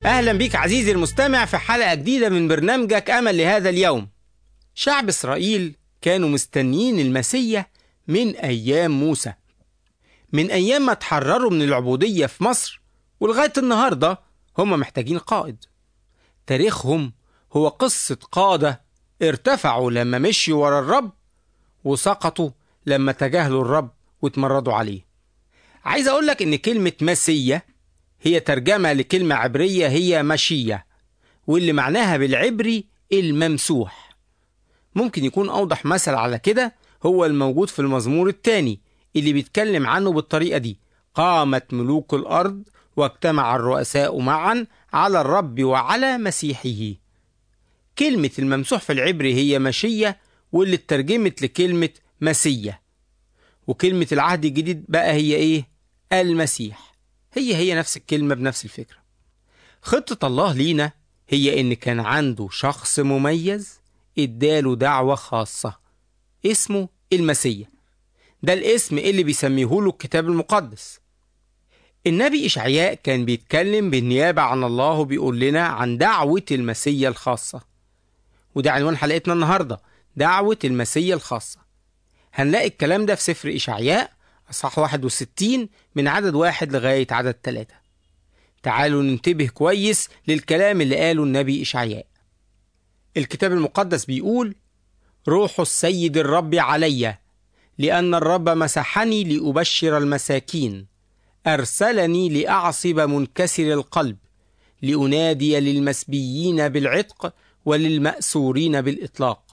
أهلا بيك عزيزي المستمع في حلقة جديدة من برنامجك أمل لهذا اليوم شعب إسرائيل كانوا مستنيين المسيح من أيام موسى من أيام ما تحرروا من العبودية في مصر ولغاية النهاردة هم محتاجين قائد تاريخهم هو قصة قادة ارتفعوا لما مشيوا ورا الرب وسقطوا لما تجاهلوا الرب واتمردوا عليه عايز أقول لك إن كلمة مسية هي ترجمة لكلمة عبرية هي مشية واللي معناها بالعبري الممسوح ممكن يكون أوضح مثل على كده هو الموجود في المزمور الثاني اللي بيتكلم عنه بالطريقة دي قامت ملوك الأرض واجتمع الرؤساء معا على الرب وعلى مسيحه كلمة الممسوح في العبري هي مشية واللي اترجمت لكلمة مسية وكلمة العهد الجديد بقى هي ايه؟ المسيح هي هي نفس الكلمة بنفس الفكرة خطة الله لينا هي إن كان عنده شخص مميز اداله دعوة خاصة اسمه المسيح ده الاسم اللي بيسميه له الكتاب المقدس النبي إشعياء كان بيتكلم بالنيابة عن الله وبيقول لنا عن دعوة المسيح الخاصة وده عنوان حلقتنا النهاردة دعوة المسيح الخاصة هنلاقي الكلام ده في سفر إشعياء أصحاح 61 من عدد واحد لغاية عدد ثلاثة تعالوا ننتبه كويس للكلام اللي قاله النبي إشعياء الكتاب المقدس بيقول روح السيد الرب علي لأن الرب مسحني لأبشر المساكين أرسلني لأعصب منكسر القلب لأنادي للمسبيين بالعتق وللمأسورين بالإطلاق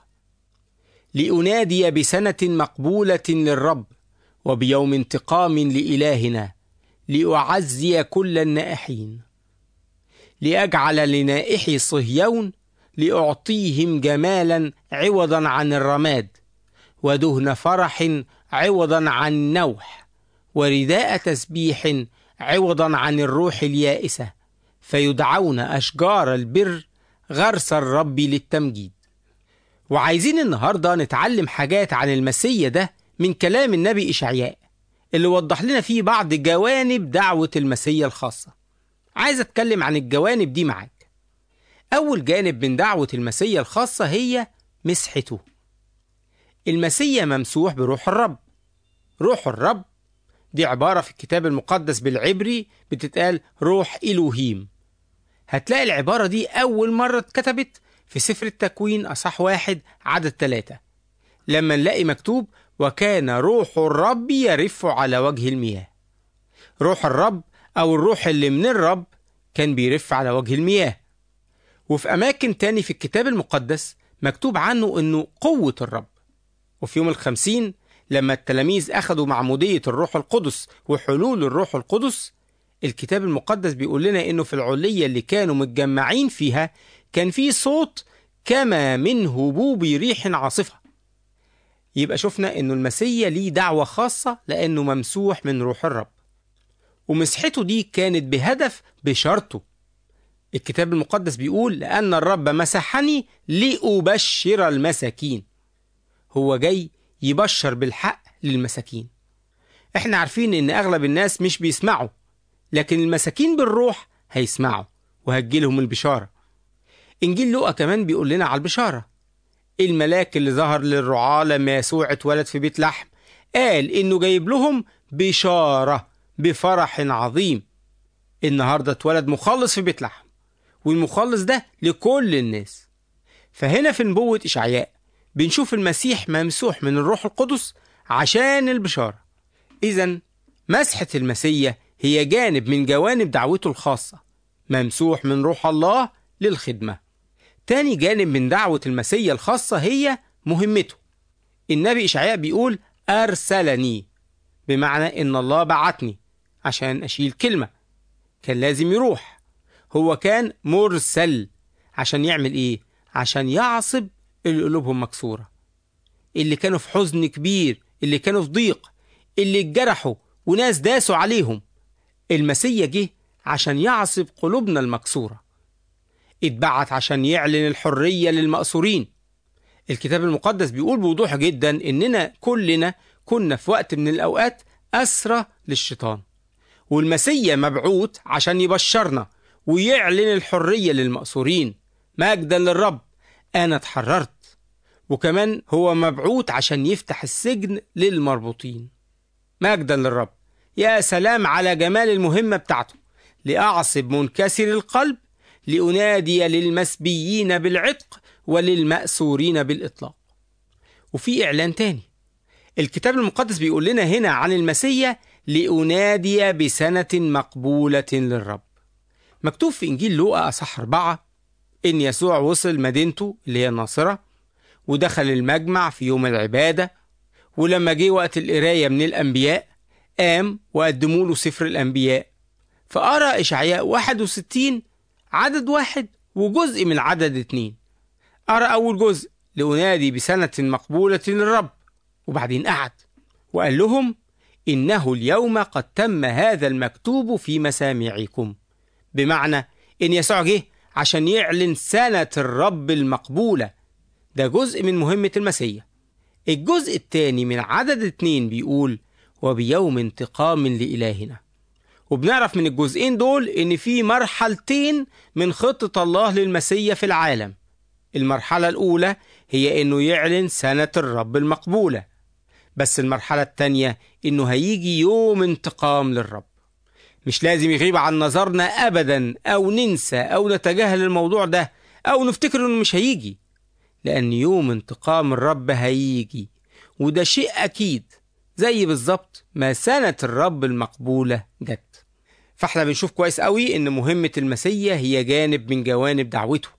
لأنادي بسنة مقبولة للرب وبيوم انتقام لإلهنا لأعزي كل النائحين لأجعل لنائحي صهيون لأعطيهم جمالا عوضا عن الرماد ودهن فرح عوضا عن نوح ورداء تسبيح عوضا عن الروح اليائسة فيدعون أشجار البر غرس الرب للتمجيد وعايزين النهاردة نتعلم حاجات عن المسيا ده من كلام النبي إشعياء اللي وضح لنا فيه بعض جوانب دعوة المسيا الخاصة عايز أتكلم عن الجوانب دي معاك أول جانب من دعوة المسيا الخاصة هي مسحته المسيا ممسوح بروح الرب روح الرب دي عبارة في الكتاب المقدس بالعبري بتتقال روح إلوهيم هتلاقي العبارة دي أول مرة اتكتبت في سفر التكوين أصح واحد عدد ثلاثة لما نلاقي مكتوب وكان روح الرب يرف على وجه المياه روح الرب أو الروح اللي من الرب كان بيرف على وجه المياه وفي أماكن تاني في الكتاب المقدس مكتوب عنه أنه قوة الرب وفي يوم الخمسين لما التلاميذ أخذوا معمودية الروح القدس وحلول الروح القدس الكتاب المقدس بيقول لنا أنه في العلية اللي كانوا متجمعين فيها كان في صوت كما من هبوب ريح عاصفة يبقى شفنا أنه المسيا ليه دعوة خاصة لأنه ممسوح من روح الرب ومسحته دي كانت بهدف بشرطه الكتاب المقدس بيقول لأن الرب مسحني لأبشر المساكين هو جاي يبشر بالحق للمساكين احنا عارفين ان اغلب الناس مش بيسمعوا لكن المساكين بالروح هيسمعوا وهتجيلهم البشارة انجيل لوقا كمان بيقول لنا على البشارة الملاك اللي ظهر للرعاة لما يسوع اتولد في بيت لحم قال انه جايب لهم بشارة بفرح عظيم النهاردة اتولد مخلص في بيت لحم والمخلص ده لكل الناس فهنا في نبوة إشعياء بنشوف المسيح ممسوح من الروح القدس عشان البشارة إذا مسحة المسيح هي جانب من جوانب دعوته الخاصة ممسوح من روح الله للخدمة تاني جانب من دعوة المسيح الخاصة هي مهمته النبي إشعياء بيقول أرسلني بمعنى إن الله بعتني عشان أشيل كلمة كان لازم يروح هو كان مرسل عشان يعمل إيه؟ عشان يعصب اللي قلوبهم مكسورة اللي كانوا في حزن كبير اللي كانوا في ضيق اللي اتجرحوا وناس داسوا عليهم المسيا جه عشان يعصب قلوبنا المكسورة اتبعت عشان يعلن الحرية للمأسورين الكتاب المقدس بيقول بوضوح جدا إننا كلنا كنا في وقت من الأوقات أسرى للشيطان والمسيا مبعوث عشان يبشرنا ويعلن الحرية للمأسورين مجدا للرب أنا اتحررت وكمان هو مبعوث عشان يفتح السجن للمربوطين مجدا للرب يا سلام على جمال المهمة بتاعته لأعصب منكسر القلب لأنادي للمسبيين بالعتق وللمأسورين بالإطلاق وفي إعلان تاني الكتاب المقدس بيقول لنا هنا عن المسيا لأنادي بسنة مقبولة للرب مكتوب في إنجيل لوقا أصح أربعة إن يسوع وصل مدينته اللي هي الناصرة ودخل المجمع في يوم العبادة ولما جه وقت القراية من الأنبياء قام وقدموا له سفر الأنبياء فقرأ إشعياء 61 عدد واحد وجزء من عدد اتنين قرأ أول جزء لأنادي بسنة مقبولة للرب وبعدين قعد وقال لهم إنه اليوم قد تم هذا المكتوب في مسامعكم بمعنى إن يسوع جه عشان يعلن سنة الرب المقبولة ده جزء من مهمة المسيح الجزء الثاني من عدد اتنين بيقول وبيوم انتقام لإلهنا وبنعرف من الجزئين دول إن في مرحلتين من خطة الله للمسيح في العالم المرحلة الأولى هي إنه يعلن سنة الرب المقبولة بس المرحلة التانية إنه هيجي يوم انتقام للرب مش لازم يغيب عن نظرنا أبدا أو ننسى أو نتجاهل الموضوع ده أو نفتكر إنه مش هيجي لأن يوم انتقام الرب هيجي وده شيء أكيد زي بالظبط ما سنة الرب المقبولة جت فاحنا بنشوف كويس قوي إن مهمة المسيا هي جانب من جوانب دعوته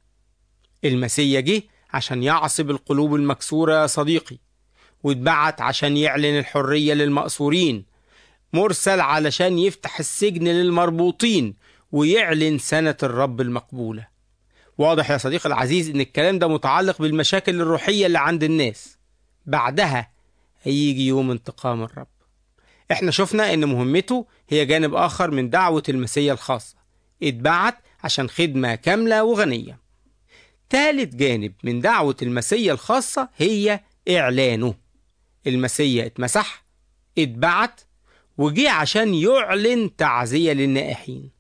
المسيا جه عشان يعصب القلوب المكسورة يا صديقي واتبعت عشان يعلن الحرية للمأسورين مرسل علشان يفتح السجن للمربوطين ويعلن سنة الرب المقبولة واضح يا صديقي العزيز ان الكلام ده متعلق بالمشاكل الروحية اللي عند الناس بعدها هيجي يوم انتقام الرب احنا شفنا ان مهمته هي جانب اخر من دعوة المسيا الخاصة اتبعت عشان خدمة كاملة وغنية ثالث جانب من دعوة المسيا الخاصة هي إعلانه المسيا اتمسح اتبعت وجي عشان يعلن تعزية للنائحين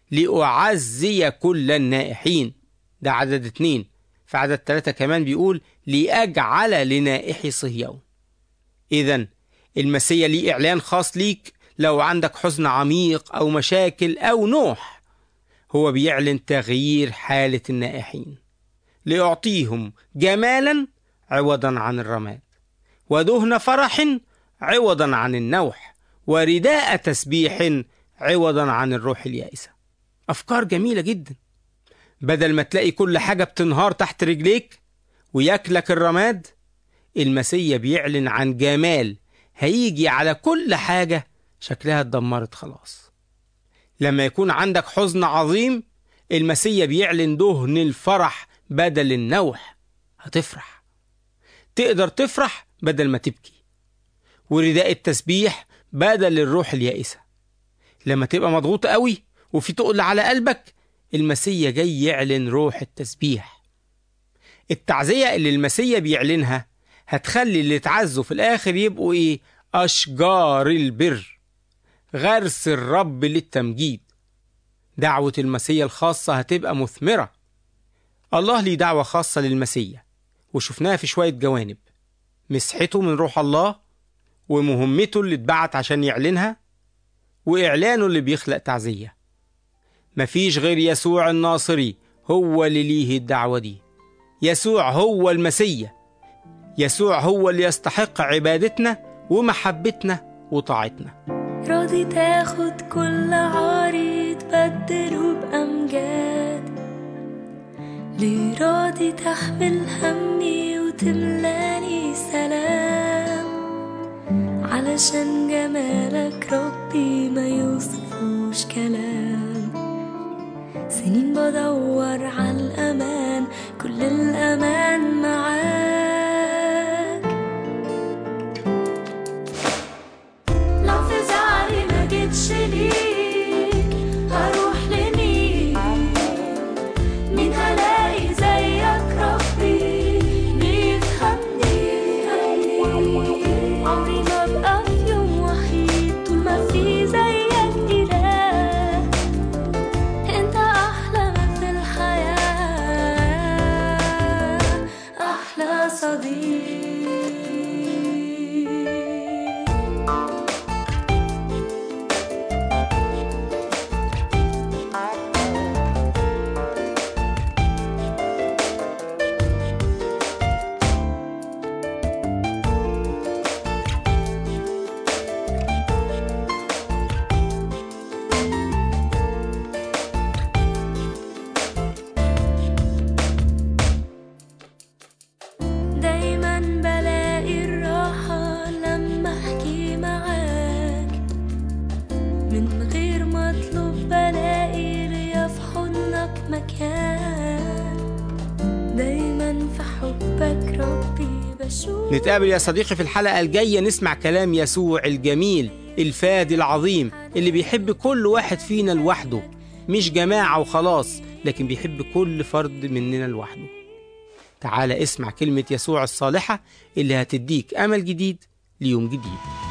لأعزي كل النائحين ده عدد اتنين في عدد تلاتة كمان بيقول لأجعل لنائحي صهيون إذا المسيا ليه إعلان خاص ليك لو عندك حزن عميق أو مشاكل أو نوح هو بيعلن تغيير حالة النائحين ليعطيهم جمالا عوضا عن الرماد ودهن فرح عوضا عن النوح ورداء تسبيح عوضا عن الروح اليائسة أفكار جميلة جدا بدل ما تلاقي كل حاجة بتنهار تحت رجليك وياكلك الرماد المسيا بيعلن عن جمال هيجي على كل حاجة شكلها اتدمرت خلاص لما يكون عندك حزن عظيم المسيا بيعلن دهن الفرح بدل النوح هتفرح تقدر تفرح بدل ما تبكي ورداء التسبيح بدل الروح اليائسة لما تبقى مضغوط قوي وفي تقل على قلبك المسيا جاي يعلن روح التسبيح التعزية اللي المسيا بيعلنها هتخلي اللي اتعزوا في الآخر يبقوا إيه أشجار البر غرس الرب للتمجيد دعوة المسيا الخاصة هتبقى مثمرة الله ليه دعوة خاصة للمسيا وشفناها في شوية جوانب مسحته من روح الله ومهمته اللي اتبعت عشان يعلنها وإعلانه اللي بيخلق تعزية مفيش غير يسوع الناصري هو اللي ليه الدعوة دي يسوع هو المسيا يسوع هو اللي يستحق عبادتنا ومحبتنا وطاعتنا راضي تاخد كل عاري تبدله بأمجاد ليه راضي تحمل همي وتملاني سلام علشان جمالك ربي ما يوصفوش كلام سنين بدور على الأمان كل الأمان معاك لو في زعلي ما جيتش ليك هروح لمين مين هلاقي زيك ربي بيفهمني عمري ما ابقى في يوم وحيد طول ما في زيك إله انت بشوف نتقابل يا صديقي في الحلقة الجاية نسمع كلام يسوع الجميل الفادي العظيم اللي بيحب كل واحد فينا لوحده مش جماعة وخلاص لكن بيحب كل فرد مننا لوحده تعال اسمع كلمة يسوع الصالحة اللي هتديك أمل جديد ليوم جديد